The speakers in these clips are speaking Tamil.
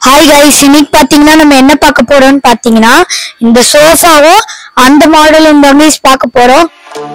ஹாய் கைஸ் இன்னைக்கு பாத்தீங்கன்னா நம்ம என்ன பார்க்க போறோம்னு பாத்தீங்கன்னா இந்த சோஃபாவும் அந்த மாடல் இந்த மீஸ் பார்க்க போறோம்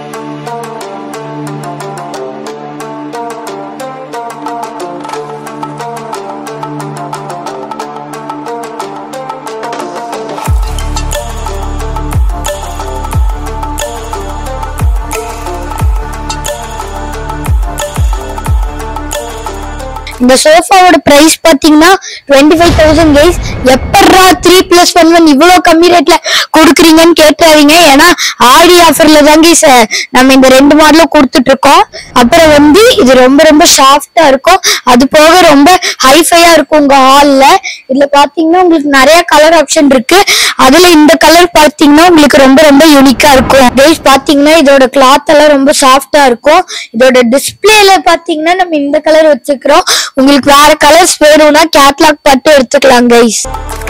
இந்த சோஃபாவோட பிரைஸ் பாத்தீங்கன்னா டுவெண்ட்டி ஃபைவ் தௌசண்ட் கைஸ் எப்படா த்ரீ பிளஸ் ஒன் ஒன் இவ்வளோ கம்மி ரேட்ல கொடுக்குறீங்கன்னு கேட்காதீங்க ஏன்னா ஆடி ஆஃபர்ல தான் கைஸ் நம்ம இந்த ரெண்டு மாடலும் கொடுத்துட்டு இருக்கோம் அப்புறம் வந்து இது ரொம்ப ரொம்ப சாஃப்டா இருக்கும் அது போக ரொம்ப ஹைஃபையா இருக்கும் உங்க ஹால்ல இதுல பாத்தீங்கன்னா உங்களுக்கு நிறைய கலர் ஆப்ஷன் இருக்கு அதுல இந்த கலர் பாத்தீங்கன்னா உங்களுக்கு ரொம்ப ரொம்ப யூனிக்கா இருக்கும் கைஸ் பாத்தீங்கன்னா இதோட கிளாத் எல்லாம் ரொம்ப சாஃப்டா இருக்கும் இதோட டிஸ்பிளேல பாத்தீங்கன்னா நம்ம இந்த கலர் வச்சுக்கிறோம் உங்களுக்கு வேற கலர்ஸ் வேணும்னா கேட்லாக் பார்த்து எடுத்துக்கலாம் கைஸ்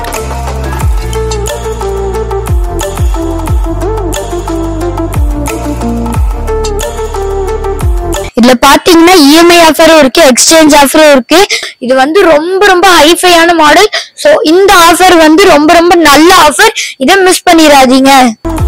இதுல பாத்தீங்கன்னா இஎம்ஐ ஆஃபரும் இருக்கு எக்ஸ்சேஞ்ச் ஆஃபரும் இருக்கு இது வந்து ரொம்ப ரொம்ப ஹைஃபையான மாடல் சோ இந்த ஆஃபர் வந்து ரொம்ப ரொம்ப நல்ல ஆஃபர் இதை மிஸ் பண்ணிடாதீங்க